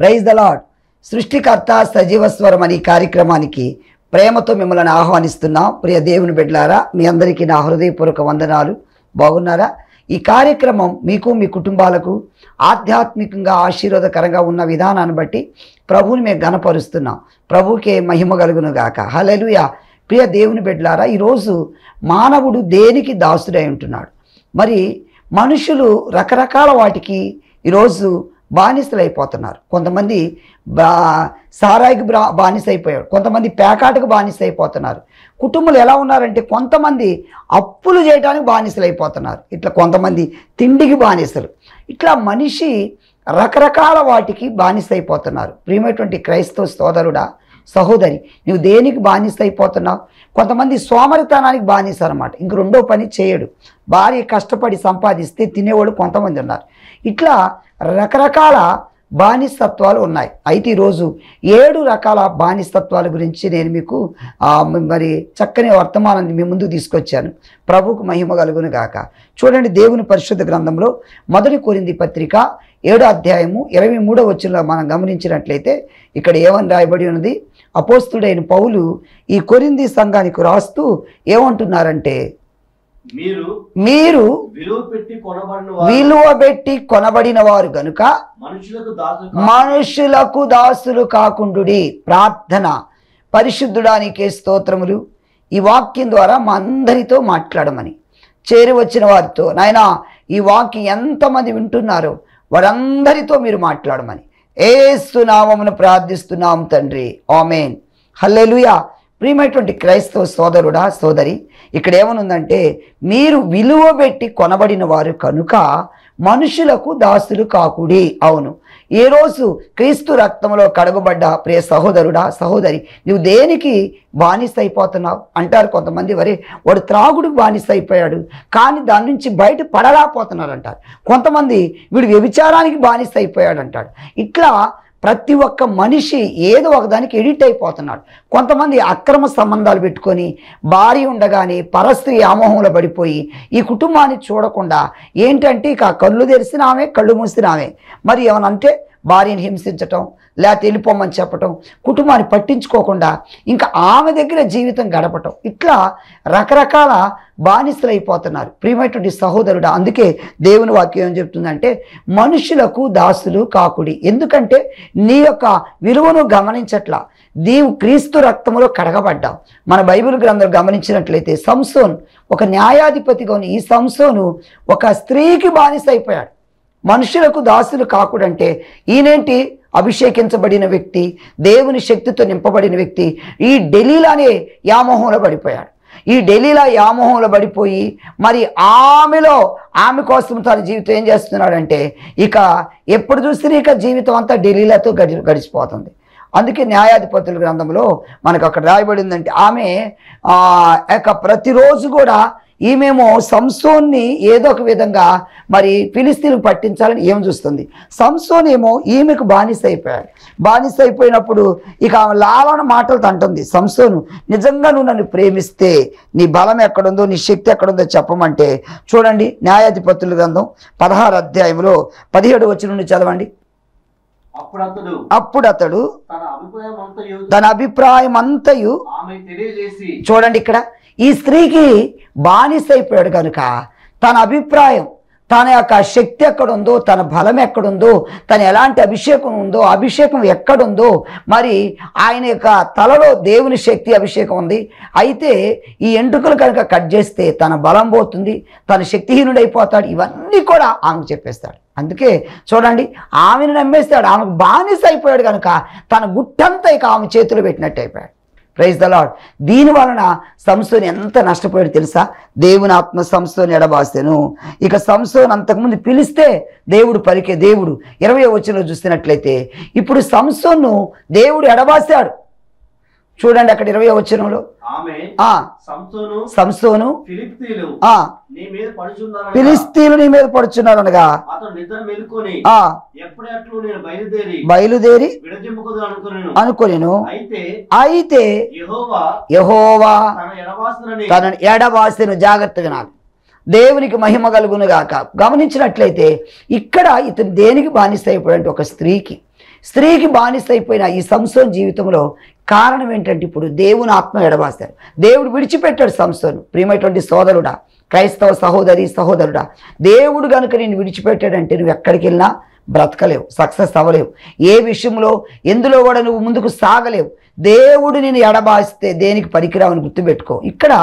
Praise the lord సృష్టికర్త సజీవస్వరం అనే ఈ కార్యక్రమానికి ప్రేమతో మిమ్మల్ని ఆహ్వానిస్తున్నాం ప్రియ దేవుని బిడ్డలారా మీ అందరికీ నా హృదయపూర్వక వందనాలు బాగున్నారా ఈ కార్యక్రమం మీకు మీ కుటుంబాలకు ఆధ్యాత్మికంగా ఆశీర్వాదకరంగా ఉన్న విధానాన్ని బట్టి ప్రభువుని మేము గనపరుస్తున్నాం ప్రభుకే మహిమ కలుగును గాక హలెలుయా ప్రియ దేవుని బిడ్డలారా ఈరోజు మానవుడు దేనికి దాసుడై ఉంటున్నాడు మరి మనుషులు రకరకాల వాటికి ఈరోజు బానిసలు అయిపోతున్నారు కొంతమంది బా సారాయికి బ్రా బానిస అయిపోయారు కొంతమంది పేకాటకు బానిస అయిపోతున్నారు కుటుంబాలు ఎలా ఉన్నారంటే కొంతమంది అప్పులు చేయడానికి బానిసలు అయిపోతున్నారు ఇట్లా కొంతమంది తిండికి బానిసలు ఇట్లా మనిషి రకరకాల వాటికి బానిస అయిపోతున్నారు ప్రియమైనటువంటి క్రైస్తవ సోదరుడా సహోదరి నువ్వు దేనికి బానిస అయిపోతున్నావు కొంతమంది సోమరితనానికి బానిస అనమాట ఇంక రెండో పని చేయడు భార్య కష్టపడి సంపాదిస్తే తినేవాడు కొంతమంది ఉన్నారు ఇట్లా రకరకాల బానిసత్వాలు ఉన్నాయి అయితే ఈరోజు ఏడు రకాల బానిసత్వాల గురించి నేను మీకు ఆ, మరి చక్కని వర్తమానాన్ని మీ ముందుకు తీసుకొచ్చాను ప్రభుకు మహిమ కలుగును గాక చూడండి దేవుని పరిశుద్ధ గ్రంథంలో మొదటి కొరింది పత్రిక ఏడో అధ్యాయము ఇరవై మూడో వచ్చిన మనం గమనించినట్లయితే ఇక్కడ ఏమని రాయబడి ఉన్నది అపోస్తుడైన పౌలు ఈ కొరింది సంఘానికి రాస్తూ ఏమంటున్నారంటే మీరు మీరు విలువ పెట్టి కొనబడిన వారు విలువ పెట్టి కొనబడిన వారు గనుక మనుషులకు దాసులు మనుషులకు దాసులు కాకుండుడి ప్రార్థన పరిశుద్ధుడానికే స్తోత్రములు ఈ వాక్యం ద్వారా మా అందరితో మాట్లాడమని చేరి వచ్చిన వారితో నాయనా ఈ వాక్యం ఎంతమంది వింటున్నారో వారందరితో మీరు మాట్లాడమని ఏస్తున్నామమును ప్రార్థిస్తున్నాం తండ్రి ఆమెన్ హల్లెలూయా ప్రియమైనటువంటి క్రైస్తవ సోదరుడా సోదరి ఇక్కడ ఏమనుందంటే మీరు విలువ పెట్టి కొనబడిన వారు కనుక మనుషులకు దాసులు కాకుడి అవును ఏ రోజు క్రీస్తు రక్తంలో కడగబడ్డ ప్రియ సహోదరుడా సహోదరి నువ్వు దేనికి బానిస అయిపోతున్నావు అంటారు కొంతమంది వరే వాడు త్రాగుడు బానిస అయిపోయాడు కానీ దాని నుంచి బయట పడలేకపోతున్నారు అంటారు కొంతమంది వీడు వ్యభిచారానికి బానిస అయిపోయాడు అంటాడు ఇట్లా ప్రతి ఒక్క మనిషి ఏదో ఒకదానికి ఎడిట్ అయిపోతున్నాడు కొంతమంది అక్రమ సంబంధాలు పెట్టుకొని భార్య ఉండగానే పరస్త్రీ ఆమోహంలో పడిపోయి ఈ కుటుంబాన్ని చూడకుండా ఏంటంటే ఇక కళ్ళు తెరిసిన ఆమె కళ్ళు మూసిన ఆమె మరి ఏమనంటే భార్యని హింసించటం లేకపోతే వెళ్ళిపోమని చెప్పటం కుటుంబాన్ని పట్టించుకోకుండా ఇంకా ఆమె దగ్గర జీవితం గడపటం ఇట్లా రకరకాల బానిసలు అయిపోతున్నారు ప్రియమైనటువంటి సహోదరుడు అందుకే దేవుని వాక్యం ఏం చెప్తుందంటే మనుషులకు దాసులు కాకుడి ఎందుకంటే నీ యొక్క విలువను గమనించట్లా నీవు క్రీస్తు రక్తములో కడగబడ్డావు మన బైబిల్ గ్రంథం గమనించినట్లయితే సంసోన్ ఒక న్యాయాధిపతిగా ఉన్న ఈ సంసోను ఒక స్త్రీకి బానిస అయిపోయాడు మనుషులకు దాసులు కాకుడంటే ఈయనేంటి అభిషేకించబడిన వ్యక్తి దేవుని శక్తితో నింపబడిన వ్యక్తి ఈ ఢిల్లీలోనే యామోహంలో పడిపోయాడు ఈ ఢిల్లీలో యామోహంలో పడిపోయి మరి ఆమెలో ఆమె కోసం తన జీవితం ఏం చేస్తున్నాడంటే ఇక ఎప్పుడు చూస్తే ఇక జీవితం అంతా ఢిల్లీలతో గడి గడిచిపోతుంది అందుకే న్యాయాధిపతుల గ్రంథంలో మనకు అక్కడ రాయబడిందంటే ఆమె ఆ యొక్క ప్రతిరోజు కూడా ఈమెమో సంసోన్ని ఏదో ఒక విధంగా మరి ఫిలిస్తీన్కు పట్టించాలని ఏం చూస్తుంది సంసోన్ ఏమో ఈమెకు బానిస అయిపోయాడు బానిస అయిపోయినప్పుడు ఇక ఆమె లాలన మాటలతో అంటుంది సంసోను నిజంగా నువ్వు నన్ను ప్రేమిస్తే నీ బలం ఎక్కడుందో నీ శక్తి ఎక్కడుందో చెప్పమంటే చూడండి న్యాయాధిపతుల గ్రంథం పదహారు అధ్యాయంలో పదిహేడు వచ్చి నుండి చదవండి అప్పుడు అతడు అప్పుడు అతడు తన అభిప్రాయం అంతయు తన అభిప్రాయం అంతయు ఆమె తెలియజేసి చూడండి ఇక్కడ ఈ స్త్రీకి బానిస అయిపోయాడు కనుక తన అభిప్రాయం తన యొక్క శక్తి ఎక్కడుందో తన బలం ఎక్కడుందో తన ఎలాంటి అభిషేకం ఉందో అభిషేకం ఎక్కడుందో మరి ఆయన యొక్క తలలో దేవుని శక్తి అభిషేకం ఉంది అయితే ఈ ఎంట్రుకలు కనుక కట్ చేస్తే తన బలం పోతుంది తన శక్తిహీనుడైపోతాడు ఇవన్నీ కూడా ఆమెకు చెప్పేస్తాడు అందుకే చూడండి ఆమెను నమ్మేస్తాడు ఆమెకు బానిస అయిపోయాడు కనుక తన గుట్టంతా ఇక ఆమె చేతిలో పెట్టినట్టు అయిపోయాడు ప్రైజ్ ద లాడ్ దీని వలన సంస్థని ఎంత నష్టపోయాడు తెలుసా దేవుని ఆత్మ సంస్థని ఎడబాస్తాను ఇక సంస్థను అంతకుముందు పిలిస్తే దేవుడు పలికే దేవుడు ఇరవై వచ్చిన చూస్తున్నట్లయితే ఇప్పుడు సంస్థను దేవుడు ఎడబాసాడు చూడండి అక్కడ ఇరవై వచనంలో ఆమె ఆ సంసోను సంస్థను ఫిలిప్తీలు ఆ నీ మీద పడుచున్నారని ఫిలిస్తీన్లు నీ మీద పడుచున్నారు అనగా అతను నిద్ర మేలుకొని ఆ ఎప్పుడట్లు నేను బయలుదేరి బయలుదేరి విడజింపుకుదు అనుకున్నాను అనుకొనిను అయితే అయితే యెహోవా యహోవా తన ఎడవాసునని తనని ఎడబాసిన జాగ్రత్తగా నాకు దేవునికి మహిమ కలుగును గాక గమనించినట్లయితే ఇక్కడ ఇతను దేనికి బానిస అయిపోయాడంటే ఒక స్త్రీకి స్త్రీకి బానిస అయిపోయిన ఈ సంసోన్ జీవితంలో కారణం ఏంటంటే ఇప్పుడు దేవుని ఆత్మ ఎడబాస్తారు దేవుడు విడిచిపెట్టాడు సంస్థను ప్రియమైనటువంటి సోదరుడా క్రైస్తవ సహోదరి సహోదరుడా దేవుడు కనుక నేను విడిచిపెట్టాడంటే నువ్వు ఎక్కడికి వెళ్ళినా బ్రతకలేవు సక్సెస్ అవ్వలేవు ఏ విషయంలో ఎందులో కూడా నువ్వు ముందుకు సాగలేవు దేవుడు నేను ఎడబాస్తే దేనికి పనికిరావని గుర్తుపెట్టుకో ఇక్కడ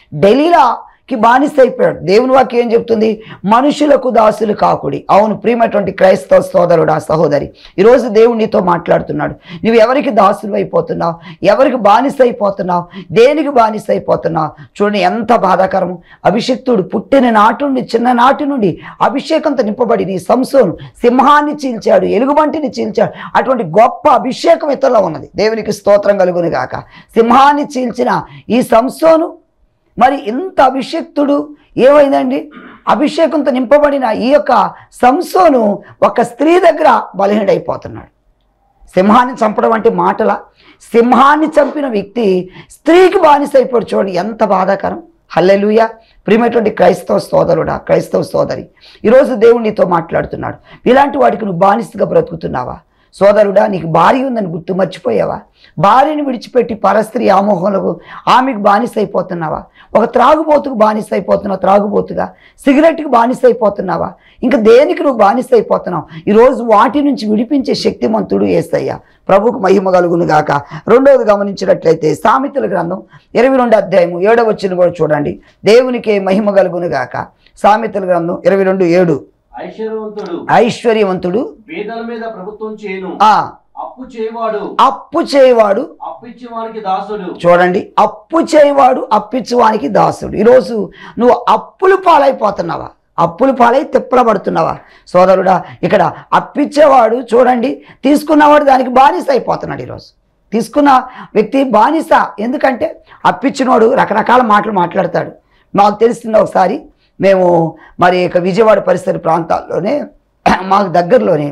ఢిల్లీకి బానిస అయిపోయాడు దేవుని వాక్యం ఏం చెప్తుంది మనుషులకు దాసులు కాకుడి అవును ప్రియమైనటువంటి క్రైస్తవ సోదరుడా సహోదరి ఈరోజు దేవుడు నీతో మాట్లాడుతున్నాడు నువ్వు ఎవరికి దాసులు అయిపోతున్నావు ఎవరికి బానిస అయిపోతున్నావు దేనికి బానిస అయిపోతున్నావు చూడండి ఎంత బాధాకరము అభిషక్తుడు పుట్టిన నాటి నుండి చిన్న నాటి నుండి అభిషేకంతో నింపబడి నీ సంసోను సింహాన్ని చీల్చాడు ఎలుగుబంటిని చీల్చాడు అటువంటి గొప్ప అభిషేకం ఇతరులో ఉన్నది దేవునికి స్తోత్రం కలుగును గాక సింహాన్ని చీల్చిన ఈ సంసోను మరి ఇంత అభిషక్తుడు ఏమైందండి అభిషేకంతో నింపబడిన ఈ యొక్క సంసోను ఒక స్త్రీ దగ్గర బలహీనైపోతున్నాడు సింహాన్ని చంపడం అంటే మాటల సింహాన్ని చంపిన వ్యక్తి స్త్రీకి బానిస అయిపోయాడు చూడండి ఎంత బాధాకరం హల్లెలూయ ప్రియమైనటువంటి క్రైస్తవ సోదరుడా క్రైస్తవ సోదరి ఈరోజు దేవుడు నీతో మాట్లాడుతున్నాడు ఇలాంటి వాటికి నువ్వు బానిసగా బ్రతుకుతున్నావా సోదరుడా నీకు భార్య ఉందని గుర్తు మర్చిపోయావా భార్యని విడిచిపెట్టి పరస్త్రీ ఆమోహంలకు ఆమెకు బానిస అయిపోతున్నావా ఒక త్రాగుబోతుకు బానిస అయిపోతున్నావు త్రాగుబోతుగా సిగరెట్కి బానిస అయిపోతున్నావా ఇంకా దేనికి నువ్వు బానిస అయిపోతున్నావు ఈరోజు వాటి నుంచి విడిపించే శక్తిమంతుడు ఏసయ్యా ప్రభుకు మహిమ కలుగును గాక రెండవది గమనించినట్లయితే సామెతల గ్రంథం ఇరవై రెండు అధ్యాయము ఏడవ వచ్చిన కూడా చూడండి దేవునికే మహిమ కలుగును గాక సామెతల గ్రంథం ఇరవై రెండు ఏడు ఐశ్వర్యవంతుడు ఐశ్వర్యవంతుడు పేదల మీద ప్రభుత్వం చేయను ఆ అప్పు చేయవాడు అప్పు చేయవాడు అప్పిచ్చేవానికి దాసుడు చూడండి అప్పు చేయవాడు అప్పించువానికి దాసుడు ఈరోజు నువ్వు అప్పులు పాలైపోతున్నావా అప్పులు పాలై తిప్పలబడుతున్నావా సోదరుడా ఇక్కడ అప్పిచ్చేవాడు చూడండి తీసుకున్నవాడు దానికి బానిస అయిపోతున్నాడు ఈరోజు తీసుకున్న వ్యక్తి బానిస ఎందుకంటే అప్పిచ్చినవాడు రకరకాల మాటలు మాట్లాడతాడు మాకు తెలిసింది ఒకసారి మేము మరి ఇక విజయవాడ పరిసర ప్రాంతాల్లోనే మాకు దగ్గరలోనే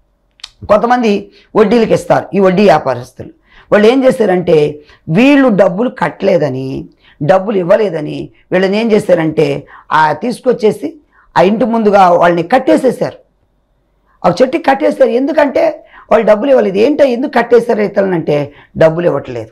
కొంతమంది వడ్డీలకు ఇస్తారు ఈ వడ్డీ వ్యాపారస్తులు వాళ్ళు ఏం చేశారంటే వీళ్ళు డబ్బులు కట్టలేదని డబ్బులు ఇవ్వలేదని వీళ్ళని ఏం చేశారంటే ఆ తీసుకొచ్చేసి ఆ ఇంటి ముందుగా వాళ్ళని కట్టేసేసారు ఆ చెట్టుకి కట్టేస్తారు ఎందుకంటే వాళ్ళు డబ్బులు ఇవ్వలేదు ఏంటో ఎందుకు కట్టేశారు ఇతరులంటే డబ్బులు ఇవ్వట్లేదు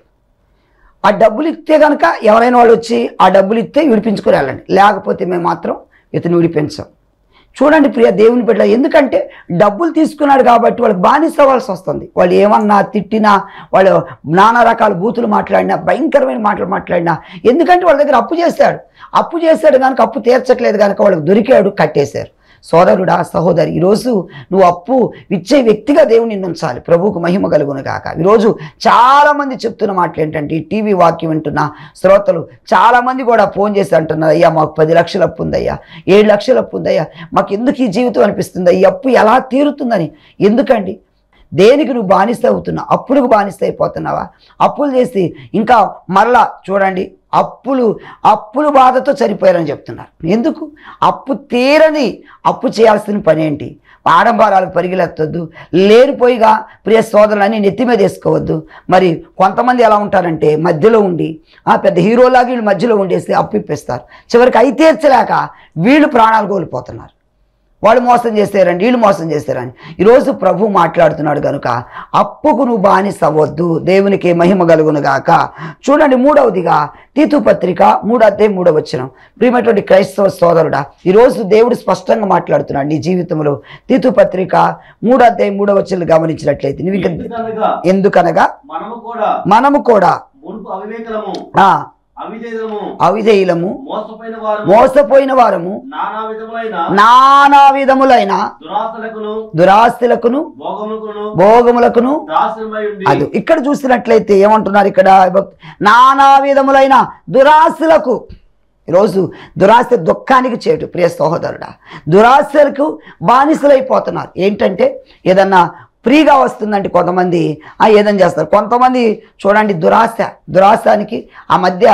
ఆ డబ్బులు ఇస్తే కనుక ఎవరైనా వాళ్ళు వచ్చి ఆ డబ్బులు ఇస్తే విడిపించుకుని వెళ్ళండి లేకపోతే మేము మాత్రం ఇతను విడిపించాం చూడండి ప్రియ దేవుని బిడ్డ ఎందుకంటే డబ్బులు తీసుకున్నాడు కాబట్టి వాళ్ళకి బానిస అవ్వాల్సి వస్తుంది వాళ్ళు ఏమన్నా తిట్టినా వాళ్ళు నానా రకాల బూతులు మాట్లాడినా భయంకరమైన మాటలు మాట్లాడినా ఎందుకంటే వాళ్ళ దగ్గర అప్పు చేశాడు అప్పు చేశాడు కనుక అప్పు తీర్చట్లేదు కనుక వాళ్ళకి దొరికాడు కట్టేశారు సోదరుడా సహోదరి ఈరోజు నువ్వు అప్పు ఇచ్చే వ్యక్తిగా దేవుని నిన్ను ఉంచాలి ప్రభువుకు మహిమ కలుగును గాక ఈరోజు చాలామంది చెప్తున్న మాటలు ఏంటంటే ఈ టీవీ వాక్యం వింటున్న శ్రోతలు చాలామంది కూడా ఫోన్ చేసి అంటున్నారు అయ్యా మాకు పది లక్షల అప్పు ఉందయ్యా ఏడు లక్షల అప్పు ఉందయ్యా మాకు ఎందుకు ఈ జీవితం అనిపిస్తుంది ఈ అప్పు ఎలా తీరుతుందని ఎందుకండి దేనికి నువ్వు బానిస అవుతున్నావు అప్పులకు బానిస అయిపోతున్నావా అప్పులు చేసి ఇంకా మరలా చూడండి అప్పులు అప్పులు బాధతో చనిపోయారని చెప్తున్నారు ఎందుకు అప్పు తీరని అప్పు చేయాల్సిన పని ఏంటి ఆడంబరాలకు పరిగెలెత్తొద్దు లేనిపోయిగా ప్రియ సోదరులని నెత్తి మీద వేసుకోవద్దు మరి కొంతమంది ఎలా ఉంటారంటే మధ్యలో ఉండి ఆ పెద్ద హీరోలాగా వీళ్ళు మధ్యలో ఉండేసి అప్పు ఇప్పిస్తారు చివరికి అయి తీర్చలేక వీళ్ళు ప్రాణాలు కోల్పోతున్నారు వాళ్ళు మోసం చేస్తారని వీళ్ళు మోసం చేస్తారని ఈరోజు ప్రభు మాట్లాడుతున్నాడు కనుక అప్పుకు నువ్వు బానిస అవ్వద్దు దేవునికి మహిమ కలుగును గాక చూడండి మూడవదిగా తీతు పత్రిక మూడో అధ్యాయం మూడవ వచ్చిన ప్రియమైనటువంటి క్రైస్తవ సోదరుడా ఈరోజు దేవుడు స్పష్టంగా మాట్లాడుతున్నాడు నీ జీవితంలో తీతు పత్రిక మూడో అధ్యాయం మూడవ వచ్చిన గమనించినట్లయితే నువ్వు ఇంకా ఎందుకనగా ఎందుకనగా మనము కూడా మనము కూడా మునుపు అవివేకలము ఆ అవిధేయము అవిధేయులము మోసపోయిన వారు మోసపోయిన వారము నానా విధములైన నానా విధములైన దురాశలకును దురాస్తులకును భోగములకును భోగములకును దాసులమై ఉండి అది ఇక్కడ చూసినట్లయితే ఏమంటున్నారు ఇక్కడ భక్తు- నానా విధములైన దురాశలకు ఈరోజు దురాశ దుఃఖానికి చేటు ప్రియ సహోదరుడా దురాశలకు బానిసలైపోతున్నారు ఏంటంటే ఏదన్నా ఫ్రీగా వస్తుందంటే కొంతమంది ఆ ఏదైనా చేస్తారు కొంతమంది చూడండి దురాశ దురాశానికి ఆ మధ్య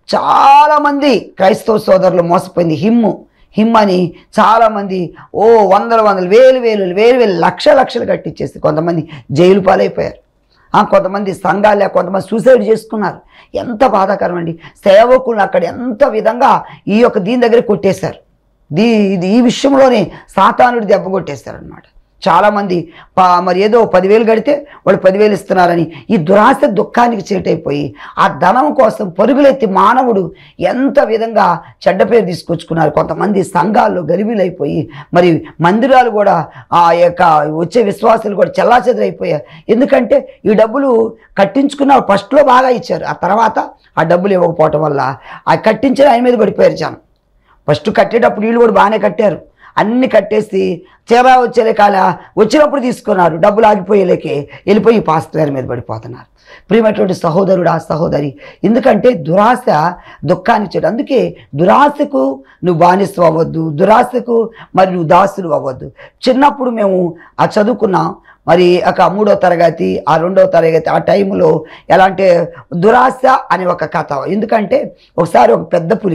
చాలామంది క్రైస్తవ సోదరులు మోసపోయింది హిమ్ము హిమ్ అని చాలామంది ఓ వందల వందలు వేలు వేలు వేలు వేలు లక్ష లక్షలు కట్టించేసి కొంతమంది జైలు పాలైపోయారు ఆ, కొంతమంది సంఘాలే కొంతమంది సూసైడ్ చేసుకున్నారు ఎంత బాధాకరం అండి సేవకులను అక్కడ ఎంత విధంగా ఈ యొక్క దీని దగ్గర కొట్టేశారు దీ ఇది ఈ విషయంలోనే సాతానుడి దెబ్బ కొట్టేశారనమాట చాలామంది పా మరి ఏదో పదివేలు కడితే వాళ్ళు పదివేలు ఇస్తున్నారని ఈ దురాశ దుఃఖానికి చేటైపోయి ఆ ధనం కోసం పరుగులెత్తి మానవుడు ఎంత విధంగా చెడ్డ పేరు తీసుకొచ్చుకున్నారు కొంతమంది సంఘాల్లో గలిబిలైపోయి మరి మందిరాలు కూడా ఆ యొక్క వచ్చే విశ్వాసాలు కూడా చెల్లాచెదరైపోయారు ఎందుకంటే ఈ డబ్బులు కట్టించుకున్న ఫస్ట్లో బాగా ఇచ్చారు ఆ తర్వాత ఆ డబ్బులు ఇవ్వకపోవటం వల్ల ఆ కట్టించిన ఆయన మీద పడిపోయారు జనం ఫస్ట్ కట్టేటప్పుడు వీళ్ళు కూడా బాగానే కట్టారు అన్ని కట్టేసి చేరా వచ్చేలే కాల వచ్చినప్పుడు తీసుకున్నారు డబ్బులు ఆగిపోయేలేకే వెళ్ళిపోయి ఈ పాస్టర్ గారి మీద పడిపోతున్నారు ప్రియమైనటువంటి సహోదరుడు ఆ సహోదరి ఎందుకంటే దురాశ దుఃఖాన్ని చేయడం అందుకే దురాశకు నువ్వు బానిస అవ్వద్దు దురాశకు మరి నువ్వు దాసులు అవ్వద్దు చిన్నప్పుడు మేము ఆ చదువుకున్నాం మరి ఒక మూడో తరగతి ఆ రెండో తరగతి ఆ టైంలో ఎలా అంటే దురాశ అనే ఒక కథ ఎందుకంటే ఒకసారి ఒక పెద్ద పులి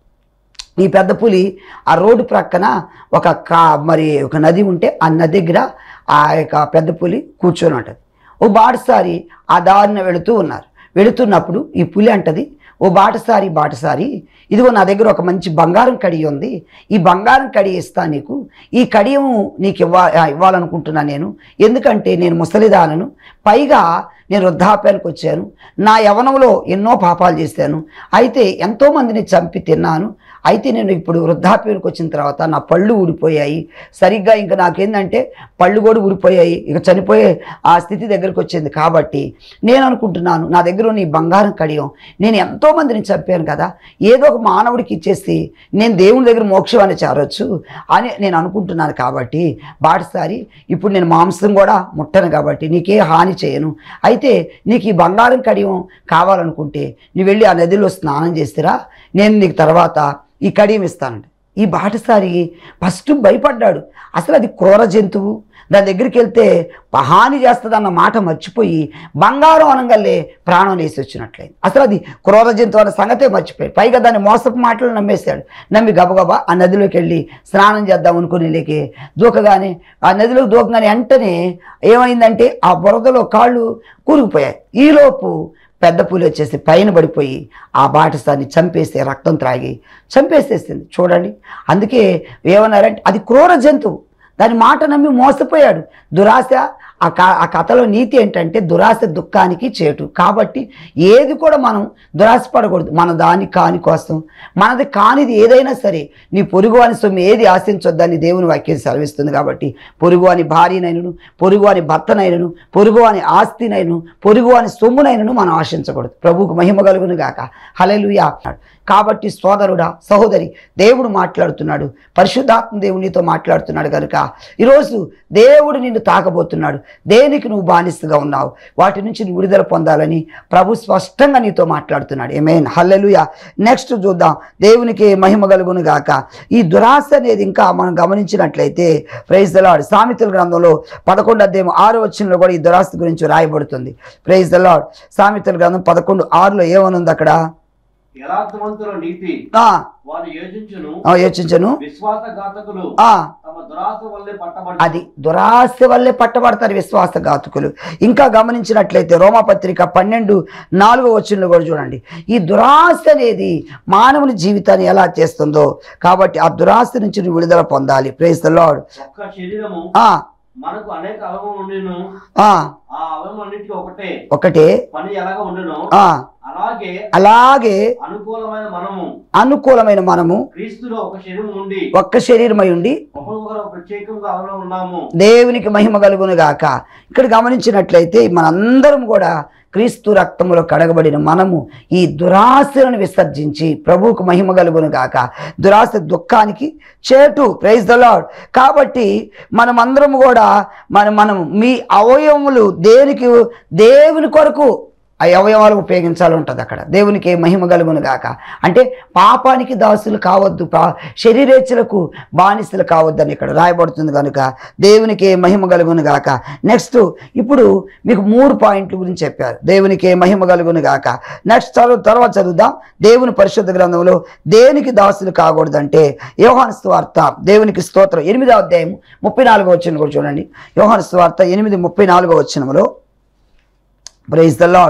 ఈ పెద్ద పులి ఆ రోడ్డు ప్రక్కన ఒక కా మరి ఒక నది ఉంటే ఆ నది దగ్గర ఆ యొక్క పెద్ద పులి కూర్చొని ఉంటుంది ఓ బాటసారి ఆ దారిన వెళుతూ ఉన్నారు వెళుతున్నప్పుడు ఈ పులి అంటది ఓ బాటసారి బాటసారి ఇదిగో నా దగ్గర ఒక మంచి బంగారం కడి ఉంది ఈ బంగారం కడి ఇస్తా నీకు ఈ కడియము నీకు ఇవ్వ ఆ, ఇవ్వాలనుకుంటున్నాను నేను ఎందుకంటే నేను ముసలిదానను పైగా నేను వృద్ధాప్యానికి వచ్చాను నా యవనంలో ఎన్నో పాపాలు చేశాను అయితే ఎంతోమందిని చంపి తిన్నాను అయితే నేను ఇప్పుడు వృద్ధాప్యానికి వచ్చిన తర్వాత నా పళ్ళు ఊడిపోయాయి సరిగ్గా ఇంకా నాకేందంటే పళ్ళు కూడా ఊడిపోయాయి ఇక చనిపోయే ఆ స్థితి దగ్గరికి వచ్చింది కాబట్టి నేను అనుకుంటున్నాను నా దగ్గర ఉన్న ఈ బంగారం కడియం నేను ఎంతోమందిని చంపాను కదా ఏదో ఒక మానవుడికి ఇచ్చేసి నేను దేవుని దగ్గర మోక్షాన్ని చేరొచ్చు అని నేను అనుకుంటున్నాను కాబట్టి బాటసారి ఇప్పుడు నేను మాంసం కూడా ముట్టను కాబట్టి నీకే హాని చేయను అయితే నీకు ఈ బంగారం కడియం కావాలనుకుంటే నువ్వు వెళ్ళి ఆ నదిలో స్నానం చేసిరా నేను నీకు తర్వాత ఈ కడియం ఇస్తానండి ఈ బాటసారి ఫస్ట్ భయపడ్డాడు అసలు అది క్రూర జంతువు దాని దగ్గరికి వెళ్తే హాని చేస్తుందన్న మాట మర్చిపోయి బంగారం అనగల్లే ప్రాణం లేసి వచ్చినట్లయింది అసలు అది క్రూర జంతువు అన్న సంగతే మర్చిపోయి పైగా దాన్ని మోసపు మాటలు నమ్మేశాడు నమ్మి గబగబా ఆ నదిలోకి వెళ్ళి స్నానం చేద్దాం అనుకుని లేకే దూకగానే ఆ నదిలోకి దూకగానే వెంటనే ఏమైందంటే ఆ బురదలో కాళ్ళు కూరుకుపోయాయి ఈలోపు పెద్ద పులి వచ్చేసి పైన పడిపోయి ఆ బాటసాన్ని చంపేసి రక్తం త్రాగి చంపేసేసింది చూడండి అందుకే ఏమన్నారంటే అది క్రూర జంతువు దాని మాట నమ్మి మోసపోయాడు దురాశ ఆ క ఆ కథలో నీతి ఏంటంటే దురాశ దుఃఖానికి చేటు కాబట్టి ఏది కూడా మనం దురాశ పడకూడదు మన దాని కాని కోసం మనది కానిది ఏదైనా సరే నీ పొరుగు అని సొమ్ము ఏది ఆశించొద్దని దేవుని వాక్యం సెలవిస్తుంది కాబట్టి పొరుగు అని భార్యనైనను పొరుగు అని భర్తనైనను పొరుగు అని ఆస్తినైను పొరుగు అని సొమ్మునైనను మనం ఆశించకూడదు ప్రభువుకు మహిమ కలుగును గాక హలెలుయా అన్నాడు కాబట్టి సోదరుడా సహోదరి దేవుడు మాట్లాడుతున్నాడు పరిశుద్ధాత్మ దేవునితో మాట్లాడుతున్నాడు కనుక ఈరోజు దేవుడు నిన్ను తాకబోతున్నాడు దేనికి నువ్వు బానిసగా ఉన్నావు వాటి నుంచి నువ్వు విడుదల పొందాలని ప్రభు స్పష్టంగా నీతో మాట్లాడుతున్నాడు ఏమేన్ హల్లెలుయా నెక్స్ట్ చూద్దాం దేవునికి మహిమ కలుగును గాక ఈ దురాశ అనేది ఇంకా మనం గమనించినట్లయితే ప్రైజ్ ద లార్డ్ సామెతల గ్రంథంలో పదకొండు అధ్యాయం ఆరు వచ్చినలో కూడా ఈ దురాశ గురించి రాయబడుతుంది ప్రైజ్ ద లార్డ్ సామెతల గ్రంథం పదకొండు ఆరులో ఏమనుంది అక్కడ యథార్థవంతుల నీతి ఆ, వారు యోచించును ఆ, యోచించను విశ్వాసఘాతకులు ఆ తమ దురాశ వల్లే పట్టబడి అది దురాశ వల్లే పట్టబడతారు విశ్వాసఘాతుకులు ఇంకా గమనించినట్లయితే రోమాపత్రిక పన్నెండు నాలుగో వచ్చిన కూడా చూడండి ఈ దురాశ అనేది మానవుని జీవితాన్ని ఎలా చేస్తుందో కాబట్టి ఆ దురాశ నుంచి నువ్వు విడుదల పొందాలి ప్రేస్ ద లార్డ్ ఒక్క శరీరము ఆ మనకు అనేక అవయవం ఉండిను ఆ ఆ అవయవం అన్నిటికీ ఒకటే ఒకటే పని ఎలాగ ఉండును ఆ అలాగే అలాగే అనుకూలమైన మనము అనుకూలమైన మనము క్రీస్తులో ఒక శరీరం ఉండి ఒక్క శరీరమై ఉండి ఒకరికొకరు ప్రత్యేకంగా అవయవం ఉన్నాము దేవునికి మహిమ కలుగును గాక ఇక్కడ గమనించినట్లయితే మనందరం కూడా క్రీస్తు రక్తములో కడగబడిన మనము ఈ దురాశలను విసర్జించి ప్రభువుకు మహిమ కలుగును గాక దురాశ దుఃఖానికి చేటు ప్రైజ్ ద లాడ్ కాబట్టి మనమందరం కూడా మన మనం మీ అవయవములు దేనికి దేవుని కొరకు ఆ అవయవాలు ఉపయోగించాలి ఉంటుంది అక్కడ దేవునికి మహిమ కలుగును గాక అంటే పాపానికి దాసులు కావద్దు పా శరీరేచ్ఛలకు బానిసలు కావద్దని ఇక్కడ రాయబడుతుంది కనుక దేవునికి మహిమ కలుగును గాక నెక్స్ట్ ఇప్పుడు మీకు మూడు పాయింట్ల గురించి చెప్పారు దేవునికి మహిమ కలుగును గాక నెక్స్ట్ చదువు తర్వాత చదువుదాం దేవుని పరిశుద్ధ గ్రంథంలో దేనికి దాసులు కాకూడదంటే యోహాను స్వార్త దేవునికి స్తోత్రం ఎనిమిదో అధ్యాయం ముప్పై నాలుగో వచ్చిన కూడా చూడండి యోహాను స్వార్త ఎనిమిది ముప్పై నాలుగో వచ్చినములో ప్రైజ్ ద లాడ్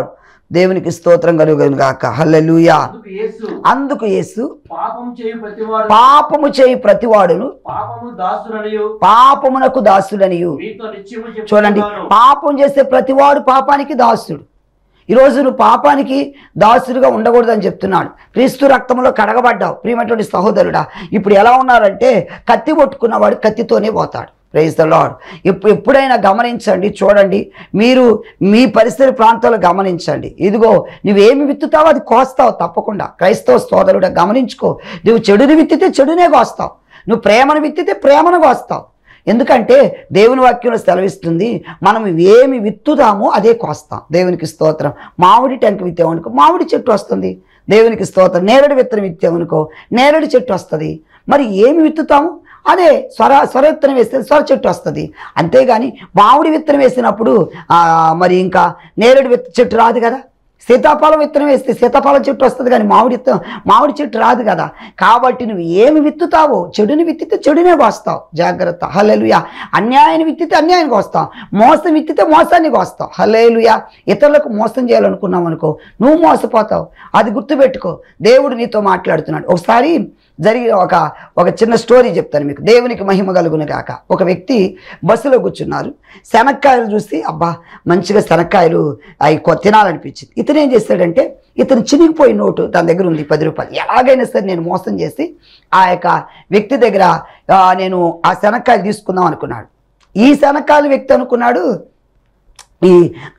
దేవునికి స్తోత్రం కలుగును గాక హల్లెలూయా అందుకు యేసు అందుకు యేసు పాపం చేయు ప్రతివాడు పాపము చేయి ప్రతివాడును పాపము దాసుననియు పాపమునకు దాసుడనియు మీతో నిత్యము చూడండి చెప్పుచున్నాను. పాపం చేసే ప్రతివాడు పాపానికి దాసుడు ఈరోజు నువ్వు పాపానికి దాసుడుగా ఉండకూడదని చెప్తున్నాడు క్రీస్తు రక్తంలో కడగబడ్డావు ప్రియమైనటువంటి సహోదరుడా ఇప్పుడు ఎలా ఉన్నారంటే కత్తి పట్టుకున్నవాడు కత్తితోనే పోతాడు ప్రైజ్ ద లాడ్ ఎప్పుడు ఎప్పుడైనా గమనించండి చూడండి మీరు మీ పరిసర ప్రాంతాల్లో గమనించండి ఇదిగో నువ్వేమి విత్తుతావో అది కోస్తావు తప్పకుండా క్రైస్తవ సోదరుడా గమనించుకో నువ్వు చెడుని విత్తితే చెడునే కోస్తావు నువ్వు ప్రేమను విత్తితే ప్రేమను కోస్తావు ఎందుకంటే దేవుని వాక్యంలో సెలవిస్తుంది మనం ఏమి విత్తుదామో అదే కోస్తాం దేవునికి స్తోత్రం మామిడి టెంక విత్తామనుకో మామిడి చెట్టు వస్తుంది దేవునికి స్తోత్రం నేరేడు విత్తనం విత్తామనుకో నేరేడు చెట్టు వస్తుంది మరి ఏమి విత్తుతాము అదే స్వర స్వర విత్తనం వేస్తే స్వర చెట్టు వస్తుంది అంతేగాని మామిడి విత్తనం వేసినప్పుడు ఆ, మరి ఇంకా నేరేడు విత్త చెట్టు రాదు కదా సీతాఫలం విత్తనం వేస్తే సీతాఫలం చెట్టు వస్తుంది కానీ మామిడి విత్తనం మామిడి చెట్టు రాదు కదా కాబట్టి నువ్వు ఏమి విత్తుతావో చెడుని విత్తితే చెడునే కోస్తావు జాగ్రత్త హల్లెలుయా అన్యాయాన్ని విత్తితే అన్యాయానికి వస్తావు మోసం విత్తితే మోసాన్ని కోస్తావు హల్లెలుయా ఇతరులకు మోసం చేయాలనుకున్నావు అనుకో నువ్వు మోసపోతావు అది గుర్తుపెట్టుకో దేవుడు నీతో మాట్లాడుతున్నాడు ఒకసారి జరిగిన ఒక ఒక చిన్న స్టోరీ చెప్తాను మీకు దేవునికి మహిమ కలుగును గాక ఒక వ్యక్తి బస్సులో కూర్చున్నారు శనక్కాయలు చూసి అబ్బా మంచిగా శనక్కాయలు అవి కొ- తినాలనిపించింది ఇతను ఏం చేస్తాడంటే ఇతను చినిగిపోయి నోటు తన దగ్గర ఉంది పది రూపాయలు ఎలాగైనా సరే నేను మోసం చేసి ఆ యొక్క వ్యక్తి దగ్గర ఆ, నేను ఆ శనక్కాయలు తీసుకుందాం అనుకున్నాడు ఈ శనక్కాయలు వ్యక్తి అనుకున్నాడు ఈ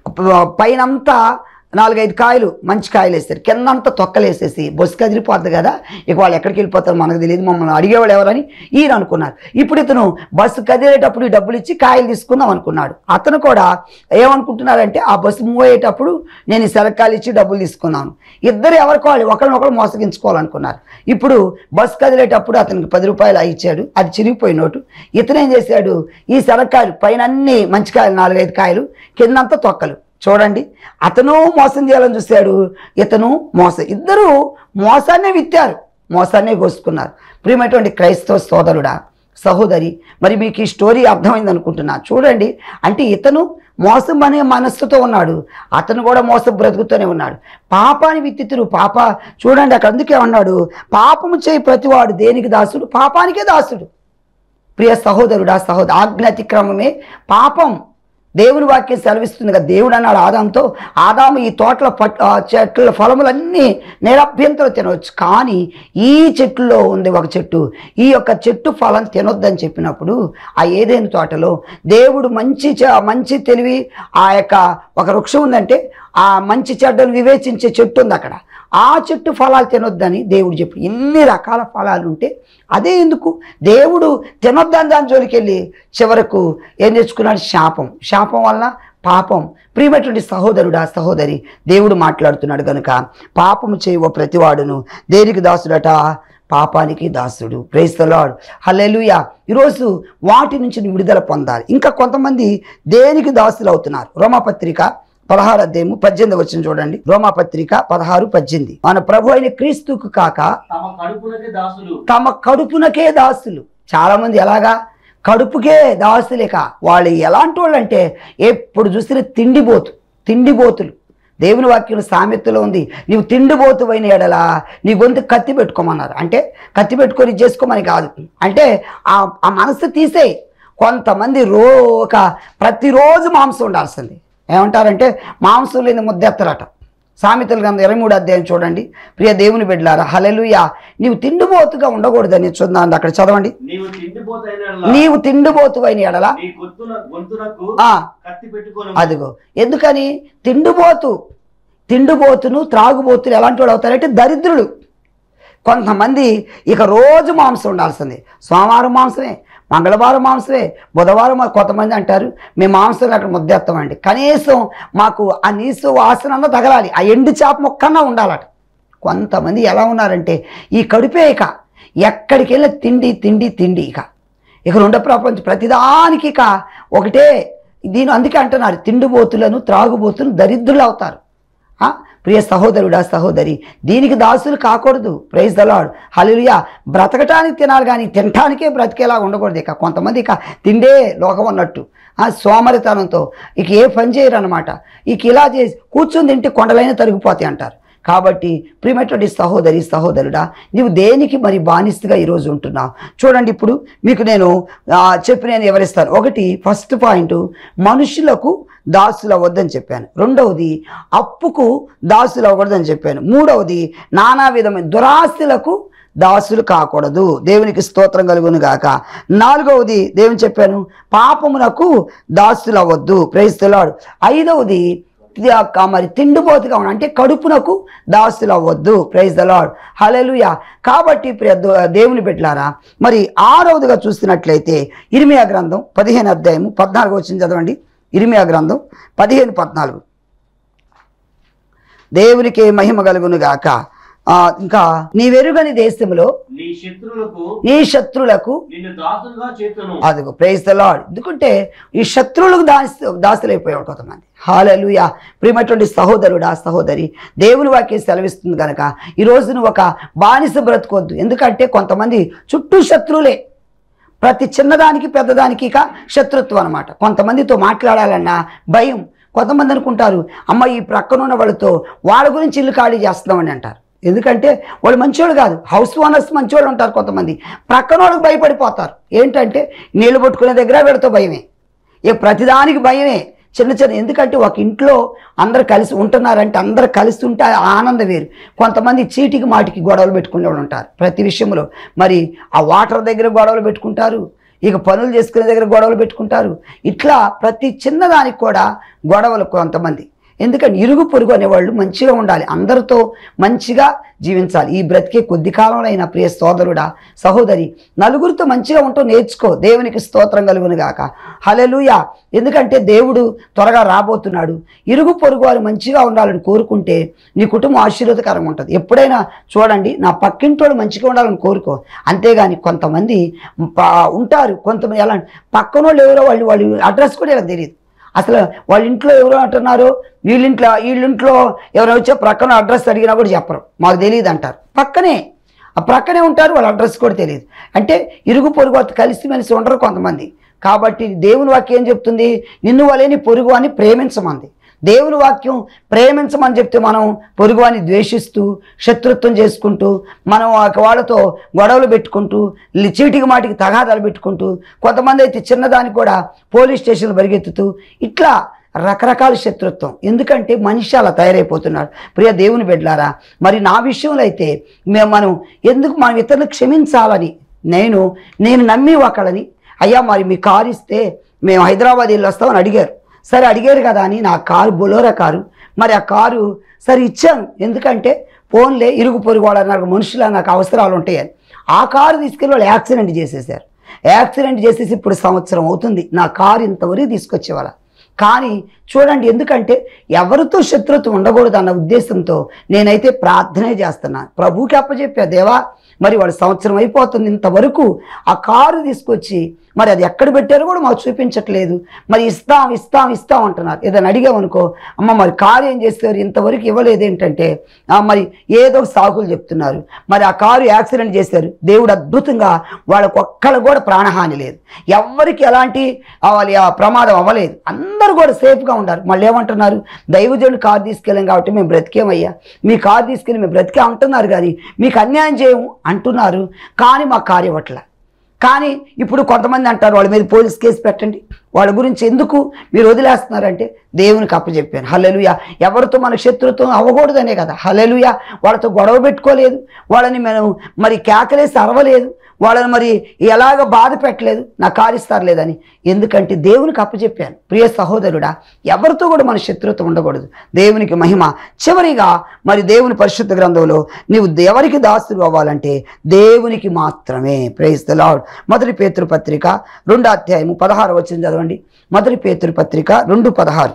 ప- పైనంతా నాలుగైదు కాయలు మంచి కాయలు వేస్తారు కిందంతా తొక్కలు వేసేసి బొస్సు కదిలిపోద్ది కదా ఇక వాళ్ళు ఎక్కడికి వెళ్ళిపోతారో మనకు తెలియదు మమ్మల్ని అడిగేవాళ్ళు ఎవరని ఈయన అనుకున్నారు ఇప్పుడు ఇతను బస్సు కదిలేటప్పుడు ఈ డబ్బులు ఇచ్చి కాయలు తీసుకుందాం అనుకున్నాడు అతను కూడా ఏమనుకుంటున్నారంటే ఆ బస్సు మూవ్ అయ్యేటప్పుడు నేను ఈ సెలకాయలు ఇచ్చి డబ్బులు తీసుకున్నాను ఇద్దరు ఎవరికి వాళ్ళు ఒకరినొకరు మోసగించుకోవాలనుకున్నారు ఇప్పుడు బస్సు కదిలేటప్పుడు అతనికి పది రూపాయలు అయి ఇచ్చాడు అది చిరిగిపోయి నోటు ఇతను ఏం చేశాడు ఈ శనక్కాయలు పైన అన్ని మంచి కాయలు నాలుగైదు కాయలు కిందంతా తొక్కలు చూడండి అతను మోసం చేయాలని చూశాడు ఇతను మోసం ఇద్దరు మోసాన్నే విత్తారు మోసాన్నే కోసుకున్నారు ప్రియమైనటువంటి క్రైస్తవ సోదరుడా సహోదరి మరి మీకు ఈ స్టోరీ అర్థమైంది అనుకుంటున్నా చూడండి అంటే ఇతను మోసం అనే మనస్సుతో ఉన్నాడు అతను కూడా మోసం బ్రతుకుతూనే ఉన్నాడు పాపాన్ని విత్తితురు పాప చూడండి అక్కడ అందుకే ఉన్నాడు పాపము చేయి ప్రతివాడు దేనికి దాసుడు పాపానికే దాసుడు ప్రియ సహోదరుడా సహోదరు ఆజ్ఞాతిక్రమమే పాపం దేవుని వాక్యం సెలవిస్తుంది కదా దేవుడు అన్నాడు ఆదాంతో ఆదాము ఈ తోటల పట్ ఆ చెట్ల ఫలములన్నీ నిరభ్యంతరం తినవచ్చు కానీ ఈ చెట్టులో ఉంది ఒక చెట్టు ఈ యొక్క చెట్టు ఫలం తినొద్దని చెప్పినప్పుడు ఆ ఏదైనా తోటలో దేవుడు మంచి చ- మంచి తెలివి ఆ యొక్క ఒక వృక్షం ఉందంటే ఆ మంచి చెడ్డను వివేచించే చెట్టు ఉంది అక్కడ ఆ చెట్టు ఫలాలు తినొద్దని దేవుడు చెప్పి ఇన్ని రకాల ఫలాలు ఉంటే అదే ఎందుకు దేవుడు తినొద్దని దాని జోలికి వెళ్ళి చివరకు ఏం తెచ్చుకున్నాడు శాపం శాపం వలన పాపం ప్రియమైనటువంటి సహోదరుడా సహోదరి దేవుడు మాట్లాడుతున్నాడు కనుక పాపము చేయవ ప్రతివాడును దేనికి దాసుడట పాపానికి దాసుడు ప్రేస్తలాడు హల్లెలూయా ఈరోజు వాటి నుంచి నువ్వు విడుదల పొందాలి ఇంకా కొంతమంది దేనికి దాసులు అవుతున్నారు రోమపత్రిక పదహారు అధ్యాయము పద్దెనిమిది వచ్చిన చూడండి రోమాపత్రిక పదహారు పద్దెనిమిది మన ప్రభు అయిన క్రీస్తుకు కాక తమ కడుపునకి దాసులు తమ కడుపునకే దాసులు చాలా మంది ఎలాగా కడుపుకే దాసులేక వాళ్ళు ఎలాంటి వాళ్ళు అంటే ఎప్పుడు చూసిన తిండిపోతు తిండిపోతులు దేవుని వాక్యం సామెతలో ఉంది నీవు తిండిపోతువైన ఎడలా నీ గొంతు కత్తి పెట్టుకోమన్నారు అంటే కత్తి పెట్టుకొని ఇది చేసుకోమని కాదు అంటే ఆ ఆ మనసు తీసేయి కొంతమంది రో ఒక ప్రతిరోజు మాంసం ఉండాల్సింది ఏమంటారంటే మాంసం లేని ముద్దెత్తరట సామెతలు గ్రంథం ఇరవై మూడు అధ్యాయం చూడండి ప్రియ దేవుని బిడ్డలారా హలెలుయా నీవు తిండిపోతుగా ఉండకూడదని చూద్దాం అక్కడ చదవండి నీవు తిండిపోతైన నీవు తిండిపోతువైన ఎడల నీ గొంతున గొంతునకు ఆ కత్తి పెట్టుకొని అదిగో ఎందుకని తిండిపోతు తిండిపోతును త్రాగుబోతులు ఎలాంటి వాడు అవుతారంటే దరిద్రులు కొంతమంది ఇక రోజు మాంసం ఉండాల్సిందే సోమవారం మాంసమే మంగళవారం మాంసమే బుధవారం మా- కొంతమంది అంటారు మేము మాంసం అక్కడ ముద్దెత్తామండి కనీసం మాకు ఆ నీసు వాసన అన్న తగలాలి ఆ ఎండు చేప మొక్కన్నా ఉండాలట కొంతమంది ఎలా ఉన్నారంటే ఈ కడుపే ఇక ఎక్కడికి వెళ్ళిన తిండి తిండి తిండి ఇక ఇక రెండో ప్రపంచం ప్రతిదానికి ఇక ఒకటే దీని అందుకే అంటున్నారు తిండిబోతులను త్రాగుబోతులను దరిద్రులు అవుతారు ఆ? ప్రియ సహోదరుడా సహోదరి దీనికి దాసులు కాకూడదు ప్రైజ్ దలాడు హలియా బ్రతకటానికి తినాలి కానీ తినటానికే బ్రతికేలా ఉండకూడదు ఇక కొంతమంది ఇక తిండే లోకం అన్నట్టు ఆ సోమరితనంతో ఇక ఏ పని చేయరు అనమాట ఇక ఇలా చేసి కూర్చుని తింటే కొండలైన తరిగిపోతాయి అంటారు కాబట్టి ప్రియమైనటువంటి సహోదరి సహోదరుడా నీవు దేనికి మరి బానిసగా ఈరోజు ఉంటున్నావు చూడండి ఇప్పుడు మీకు నేను ఆ, చెప్పి నేను వివరిస్తాను ఒకటి ఫస్ట్ పాయింట్ మనుషులకు దాసులు అవ్వద్దని చెప్పాను రెండవది అప్పుకు దాసులు అవ్వకూడదని చెప్పాను మూడవది నానా విధమైన దురాస్తులకు దాసులు కాకూడదు దేవునికి స్తోత్రం కలుగును గాక నాలుగవది దేవుని చెప్పాను పాపమునకు దాసులు అవ్వద్దు ప్రేస్తున్నాడు ఐదవది ఇది ఆ మరి తిండిపోతుగా ఉన్న అంటే కడుపునకు దాసులు అవ్వద్దు ప్రైజ్ ద లాడ్ హలెలుయా కాబట్టి ప్రియ దో- దేవుని బిడ్డలారా మరి ఆరవదిగా చూస్తున్నట్లయితే ఇరిమియా గ్రంథం పదిహేను అధ్యాయము పద్నాలుగు వచ్చింది చదవండి ఇరిమియా గ్రంథం పదిహేను పద్నాలుగు దేవునికి మహిమ కలుగును గాక ఆ, ఇంకా నీవెరుగని దేశంలో నీ శత్రువులకు నీ శత్రులకు నిన్ను దాసులుగా చేతును అదిగో ప్రైజ్ ద లాడ్ ఎందుకంటే ఈ శత్రువులకు దాసి దాసులైపోయాడు కొంతమంది హాలలుయా ప్రియమైనటువంటి సహోదరుడా సహోదరి దేవుని వాక్యం సెలవిస్తుంది కనుక ఈరోజు నువ్వు ఒక బానిస బ్రతుకోవద్దు ఎందుకంటే కొంతమంది చుట్టూ శత్రువులే ప్రతి చిన్నదానికి పెద్దదానికి ఇక శత్రుత్వం అనమాట కొంతమందితో మాట్లాడాలన్నా భయం కొంతమంది అనుకుంటారు అమ్మ ఈ ప్రక్కన ఉన్న వాళ్ళతో వాళ్ళ గురించి ఇల్లు ఖాళీ చేస్తున్నామని అంటారు ఎందుకంటే వాళ్ళు మంచోళ్ళు కాదు హౌస్ ఓనర్స్ మంచోళ్ళు ఉంటారు కొంతమంది ప్రక్కన వాళ్ళకి భయపడిపోతారు ఏంటంటే నీళ్లు పట్టుకునే దగ్గర వీళ్ళతో భయమే ఇక ప్రతిదానికి భయమే చిన్న చిన్న ఎందుకంటే ఒక ఇంట్లో అందరు కలిసి ఉంటున్నారంటే అందరు కలిసి ఉంటే ఆ ఆనందం వేరు కొంతమంది చీటికి మాటికి గొడవలు పెట్టుకునే వాళ్ళు ఉంటారు ప్రతి విషయంలో మరి ఆ వాటర్ దగ్గర గొడవలు పెట్టుకుంటారు ఇక పనులు చేసుకునే దగ్గర గొడవలు పెట్టుకుంటారు ఇట్లా ప్రతి చిన్నదానికి కూడా గొడవలు కొంతమంది ఎందుకంటే ఇరుగు పొరుగు అనేవాళ్ళు మంచిగా ఉండాలి అందరితో మంచిగా జీవించాలి ఈ బ్రతికే కొద్ది కాలంలో అయిన ప్రియ సోదరుడా సహోదరి నలుగురితో మంచిగా ఉంటూ నేర్చుకో దేవునికి స్తోత్రం కలుగును గాక హలెలుయా ఎందుకంటే దేవుడు త్వరగా రాబోతున్నాడు ఇరుగు పొరుగు వారు మంచిగా ఉండాలని కోరుకుంటే నీ కుటుంబం ఆశీర్వదకరంగా ఉంటుంది ఎప్పుడైనా చూడండి నా పక్కింటోడు మంచిగా ఉండాలని కోరుకో అంతేగాని కొంతమంది ప- ఉంటారు కొంతమంది ఎలా పక్కనోళ్ళు ఎవరో వాళ్ళు వాళ్ళు అడ్రస్ కూడా ఇలా తెలియదు అసలు వాళ్ళ ఇంట్లో ఎవరు అంటున్నారు వీళ్ళింట్లో వీళ్ళింట్లో ఎవరు వచ్చే ప్రక్కన అడ్రస్ అడిగినా కూడా చెప్పరు మాకు తెలియదు అంటారు పక్కనే ఆ ప్రక్కనే ఉంటారు వాళ్ళ అడ్రస్ కూడా తెలియదు అంటే ఇరుగు పొరుగు వాళ్ళు కలిసిమెలిసి ఉండరు కొంతమంది కాబట్టి దేవుని వాక్యం ఏం చెప్తుంది నిన్ను వలేని పొరుగు అని ప్రేమించమంది దేవుని వాక్యం ప్రేమించమని చెప్తే మనం పొరుగువాని ద్వేషిస్తూ శత్రుత్వం చేసుకుంటూ మనం ఆ వాళ్ళతో గొడవలు పెట్టుకుంటూ లి- చీటికి మాటికి తగాదాలు పెట్టుకుంటూ కొంతమంది అయితే చిన్నదానికి కూడా పోలీస్ స్టేషన్లు పరిగెత్తుతూ ఇట్లా రకరకాల శత్రుత్వం ఎందుకంటే మనిషి అలా తయారైపోతున్నాడు ప్రియ దేవుని బిడ్డలారా మరి నా విషయంలో అయితే మేము మనం ఎందుకు మనం ఇతరులు క్షమించాలని నేను నేను నమ్మి ఒకళ్ళని అయ్యా మరి మీ కారు ఇస్తే మేము హైదరాబాద్ వెళ్ళి వస్తామని అడిగారు సరే అడిగారు కదా అని నా కారు బొలోరా కారు మరి ఆ కారు సరే ఇచ్చాను ఎందుకంటే ఫోన్లే ఇరుగు పొరుగు వాళ్ళు నాకు మనుషులు నాకు అవసరాలు ఉంటాయని ఆ కారు తీసుకెళ్ళి వాళ్ళు యాక్సిడెంట్ చేసేసారు యాక్సిడెంట్ చేసేసి ఇప్పుడు సంవత్సరం అవుతుంది నా కారు ఇంతవరకు తీసుకొచ్చేవాళ్ళ కానీ చూడండి ఎందుకంటే ఎవరితో శత్రుత్వం ఉండకూడదు అన్న ఉద్దేశంతో నేనైతే ప్రార్థనే చేస్తున్నాను ప్రభువుకి అప్పచెప్పా దేవా మరి వాడు సంవత్సరం అయిపోతుంది ఇంతవరకు ఆ కారు తీసుకొచ్చి మరి అది ఎక్కడ పెట్టారో కూడా మాకు చూపించట్లేదు మరి ఇస్తాం ఇస్తాం ఇస్తాం అంటున్నారు ఏదైనా అడిగామనుకో అమ్మ మరి కారు ఏం చేస్తారు ఇంతవరకు ఇవ్వలేదు ఏంటంటే ఆ, మరి ఏదో ఒక సాకులు చెప్తున్నారు మరి ఆ కారు యాక్సిడెంట్ చేశారు దేవుడు అద్భుతంగా వాళ్ళకు ఒక్కళ్ళకు కూడా ప్రాణహాని లేదు ఎవ్వరికి ఎలాంటి ఆ, వాళ్ళ ఆ ప్రమాదం అవ్వలేదు అందరూ కూడా సేఫ్గా ఉన్నారు మళ్ళీ ఏమంటున్నారు దైవజనుడు కారు తీసుకెళ్ళాం కాబట్టి మేము బ్రతికేమయ్యా మీ కారు తీసుకెళ్ళి మేము బ్రతికే అంటున్నారు కానీ మీకు అన్యాయం చేయము అంటున్నారు కానీ మా కారు ఇవ్వట్లే కానీ ఇప్పుడు కొంతమంది అంటారు వాళ్ళ మీద పోలీస్ కేసు పెట్టండి వాళ్ళ గురించి ఎందుకు మీరు వదిలేస్తున్నారంటే దేవునికి అప్పచెప్పాను హల్లెలూయా ఎవరితో మన శత్రుత్వం అవ్వకూడదనే కదా హల్లెలూయా వాళ్ళతో గొడవ పెట్టుకోలేదు వాళ్ళని మనం మరి కేకలేసి అరవలేదు వాళ్ళని మరి ఎలాగ బాధ పెట్టలేదు నా కారిస్తారు లేదని ఎందుకంటే దేవునికి అప్పచెప్పాను ప్రియ సహోదరుడా ఎవరితో కూడా మన శత్రుత్వం ఉండకూడదు దేవునికి మహిమ చివరిగా మరి దేవుని పరిశుద్ధ గ్రంథంలో నీవు ఎవరికి దాసులు అవ్వాలంటే దేవునికి మాత్రమే ప్రైజ్ ద లార్డ్ మొదటి పేతృ పత్రిక రెండు అధ్యాయము పదహారు వచ్చింది చదవండి మొదటి పేతృ పత్రిక రెండు పదహారు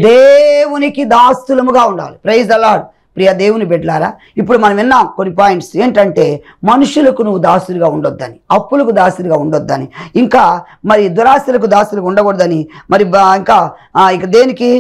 దేవునికి దాస్తులముగా ఉండాలి ప్రైజ్ ద లార్డ్ ప్రియ దేవుని బిడ్డలారా ఇప్పుడు మనం విన్నాం కొన్ని పాయింట్స్ ఏంటంటే మనుషులకు నువ్వు దాసులుగా ఉండొద్దని అప్పులకు దాసులుగా ఉండొద్దని ఇంకా మరి దురాశలకు దాసులుగా ఉండకూడదని మరి బా- ఇంకా ఆ, ఇక దేనికి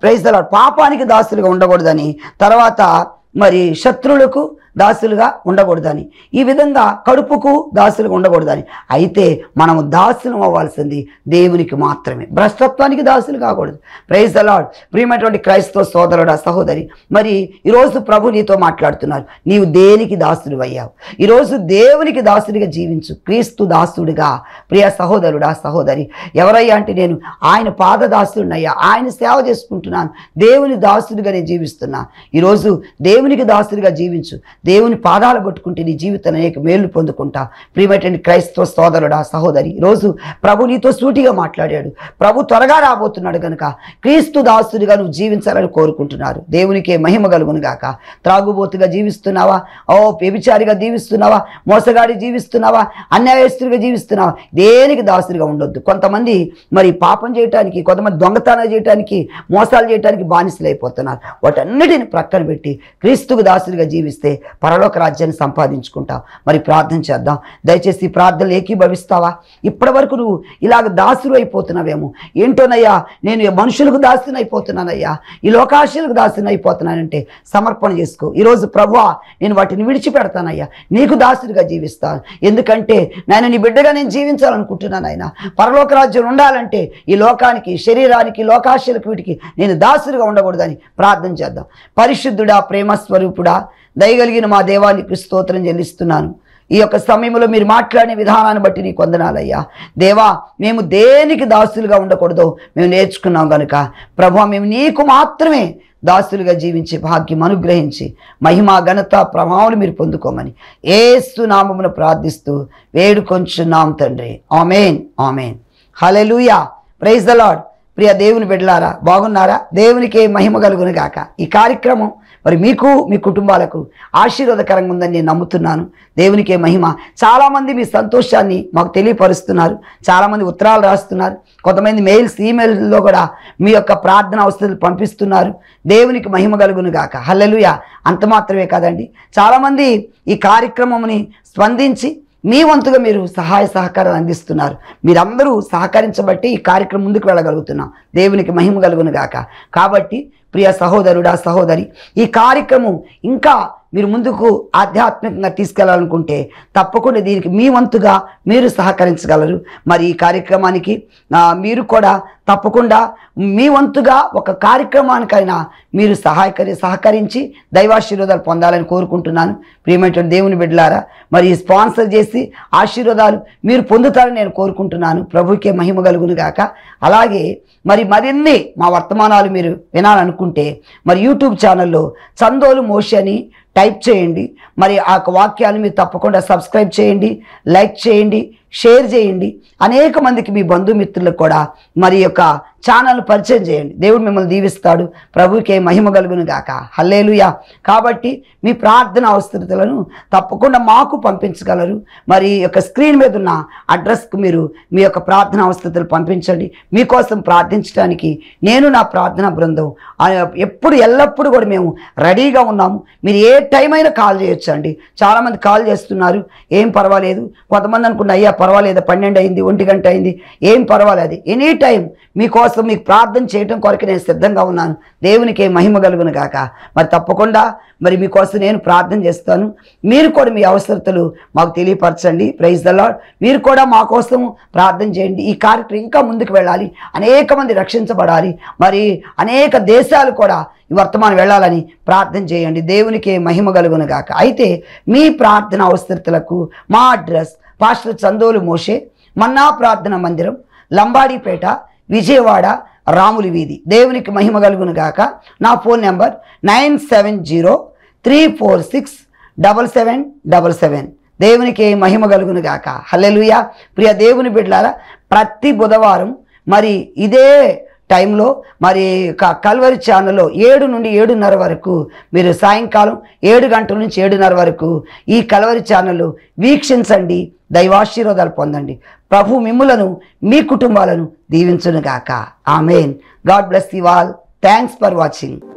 ప్రైజ్ దలాడ్ పాపానికి దాసులుగా ఉండకూడదని తర్వాత మరి శత్రువులకు దాసులుగా ఉండకూడదని ఈ విధంగా కడుపుకు దాసులుగా ఉండకూడదని అయితే మనము దాసులం అవ్వాల్సింది దేవునికి మాత్రమే భ్రష్టత్వానికి దాసులు కాకూడదు ప్రైజ్ అలాడ్ ప్రియమైనటువంటి క్రైస్తవ సోదరుడా సహోదరి మరి ఈరోజు ప్రభు నీతో మాట్లాడుతున్నారు నీవు దేనికి దాసుడు అయ్యావు ఈరోజు దేవునికి దాసుడిగా జీవించు క్రీస్తు దాసుడిగా ప్రియ సహోదరుడా సహోదరి ఎవరయ్యా అంటే నేను ఆయన పాద దాసుడినయ్యా ఆయన సేవ చేసుకుంటున్నాను దేవుని దాసుడిగా నేను జీవిస్తున్నా ఈరోజు దేవునికి దాసుడిగా జీవించు దేవుని పాదాలు పట్టుకుంటే నీ జీవితం అనేక మేలు పొందుకుంటా ప్రియమైనటువంటి క్రైస్తవ సోదరుడా సహోదరి ఈరోజు ప్రభు నీతో సూటిగా మాట్లాడాడు ప్రభు త్వరగా రాబోతున్నాడు కనుక క్రీస్తు దాసుడిగా నువ్వు జీవించాలని కోరుకుంటున్నారు దేవునికే మహిమ కలుగును గాక త్రాగుబోతుగా జీవిస్తున్నావా ఓ వ్యభిచారిగా జీవిస్తున్నావా మోసగాడి జీవిస్తున్నావా అన్యాయస్తుడిగా జీవిస్తున్నావా దేనికి దాసుడిగా ఉండొద్దు కొంతమంది మరి పాపం చేయటానికి కొంతమంది దొంగతనం చేయటానికి మోసాలు చేయటానికి బానిసలు అయిపోతున్నారు వాటన్నిటిని ప్రక్కన పెట్టి క్రీస్తుకు దాసుడిగా జీవిస్తే పరలోక రాజ్యాన్ని సంపాదించుకుంటావు మరి ప్రార్థన చేద్దాం దయచేసి ఈ ప్రార్థనలు ఏకీభవిస్తావా ఇప్పటి వరకు నువ్వు ఇలాగ దాసులు అయిపోతున్నావేమో ఏంటోనయ్యా నేను ఈ మనుషులకు దాసుని అయిపోతున్నానయ్యా ఈ లోకాశులకు దాసుని అయిపోతున్నానంటే సమర్పణ చేసుకో ఈరోజు ప్రభువా నేను వాటిని విడిచిపెడతానయ్యా నీకు దాసుడిగా జీవిస్తాను ఎందుకంటే నేను నీ బిడ్డగా నేను జీవించాలనుకుంటున్నాను ఆయన పరలోక రాజ్యం ఉండాలంటే ఈ లోకానికి శరీరానికి లోకాశలకు వీటికి నేను దాసుడిగా ఉండకూడదని ప్రార్థన చేద్దాం పరిశుద్ధుడా ప్రేమ స్వరూపుడా దయగలిగిన మా దేవానికి స్తోత్రం చెల్లిస్తున్నాను ఈ యొక్క సమయంలో మీరు మాట్లాడిన విధానాన్ని బట్టి నీకు వందనాలయ్యా దేవా మేము దేనికి దాసులుగా ఉండకూడదో మేము నేర్చుకున్నాం కనుక ప్రభు మేము నీకు మాత్రమే దాసులుగా జీవించే భాగ్యం అనుగ్రహించి మహిమ ఘనత ప్రభావం మీరు పొందుకోమని ఏస్తు నామమును ప్రార్థిస్తూ వేడుకొంచున్నాం తండ్రి amen amen hallelujah praise the lord ప్రియ దేవుని బిడ్డలారా బాగున్నారా దేవునికే మహిమ కలుగును గాక ఈ కార్యక్రమం మరి మీకు మీ కుటుంబాలకు ఆశీర్వాదకరంగా ఉందని నేను నమ్ముతున్నాను దేవునికే మహిమ చాలామంది మీ సంతోషాన్ని మాకు తెలియపరుస్తున్నారు చాలామంది ఉత్తరాలు రాస్తున్నారు కొంతమంది మెయిల్స్ ఈమెయిల్లో కూడా మీ యొక్క ప్రార్థన అవస్థలు పంపిస్తున్నారు దేవునికి మహిమ కలుగును గాక హల్లెలూయా అంత మాత్రమే కాదండి చాలామంది ఈ కార్యక్రమంని స్పందించి మీ వంతుగా మీరు సహాయ సహకారాలు అందిస్తున్నారు మీరందరూ సహకరించబట్టి ఈ కార్యక్రమం ముందుకు వెళ్ళగలుగుతున్నాం దేవునికి మహిమ కలుగును గాక కాబట్టి ప్రియ సహోదరుడా సహోదరి ఈ కార్యక్రమం ఇంకా మీరు ముందుకు ఆధ్యాత్మికంగా తీసుకెళ్లాలనుకుంటే తప్పకుండా దీనికి మీ వంతుగా మీరు సహకరించగలరు మరి ఈ కార్యక్రమానికి ఆ, మీరు కూడా తప్పకుండా మీ వంతుగా ఒక కార్యక్రమానికైనా మీరు సహాయకరి సహకరించి దైవాశీర్వాదాలు పొందాలని కోరుకుంటున్నాను ప్రియమైనటువంటి దేవుని బిడ్డలారా మరి ఈ స్పాన్సర్ చేసి ఆశీర్వాదాలు మీరు పొందుతారని నేను కోరుకుంటున్నాను ప్రభుకే మహిమ కలుగును గాక అలాగే మరి మరిన్ని మా వర్తమానాలు మీరు వినాలనుకుంటే మరి యూట్యూబ్ ఛానల్లో చందోలు మోషి అని టైప్ చేయండి మరి ఆ యొక్క వాక్యాలు మీరు తప్పకుండా సబ్స్క్రైబ్ చేయండి లైక్ చేయండి షేర్ చేయండి అనేక మందికి మీ బంధుమిత్రులకు కూడా మరి ఈ యొక్క ఛానల్ పరిచయం చేయండి దేవుడు మిమ్మల్ని దీవిస్తాడు ప్రభుకే మహిమ కలుగును గాక హల్లేలుయా కాబట్టి మీ ప్రార్థన అవసరతలను తప్పకుండా మాకు పంపించగలరు మరి ఈ యొక్క స్క్రీన్ మీద ఉన్న అడ్రస్కు మీరు మీ యొక్క ప్రార్థన అవసరతలు పంపించండి మీకోసం ప్రార్థించడానికి నేను నా ప్రార్థన బృందం ఆ, ఎప్పుడు ఎల్లప్పుడూ కూడా మేము రెడీగా ఉన్నాము మీరు ఏ టైం అయినా కాల్ చేయొచ్చు అండి చాలామంది కాల్ చేస్తున్నారు ఏం పర్వాలేదు కొంతమంది అనుకున్న అయ్యా పర్వాలేదు పన్నెండు అయింది ఒంటి గంట అయింది ఏం పర్వాలేదు ఎనీ టైం మీకోసం మీకు ప్రార్థన చేయడం కొరకు నేను సిద్ధంగా ఉన్నాను దేవునికి మహిమ కలుగును గాక మరి తప్పకుండా మరి మీకోసం నేను ప్రార్థన చేస్తాను మీరు కూడా మీ అవసరతలు మాకు తెలియపరచండి ప్రైజ్ ద లాడ్ మీరు కూడా మా కోసం ప్రార్థన చేయండి ఈ కార్యక్రమం ఇంకా ముందుకు వెళ్ళాలి అనేక మంది రక్షించబడాలి మరి అనేక దేశాలు కూడా ఈ వర్తమానం వెళ్ళాలని ప్రార్థన చేయండి దేవునికి మహిమ కలుగును గాక అయితే మీ ప్రార్థన అవసరతలకు మా address pastor Chandolu Moshe Manna ప్రార్థన మందిరం లంబాడిపేట విజయవాడ రాములి వీధి దేవునికి మహిమ కలుగును గాక నా phone number nine seven zero three four six double seven double seven దేవునికి మహిమ కలుగును గాక హల్లెలూయా ప్రియ దేవుని బిడ్డలారా ప్రతి బుధవారం మరి ఇదే టైంలో మరి క- కల్వరి ఛానల్లో ఏడు నుండి ఏడున్నర వరకు మీరు సాయంకాలం ఏడు గంటల నుంచి ఏడున్నర వరకు ఈ కల్వరి ఛానల్ వీక్షించండి దైవాశీర్వాదాలు పొందండి ప్రభు మిమ్ములను మీ కుటుంబాలను దీవించునుగాక amen God bless you all thanks for watching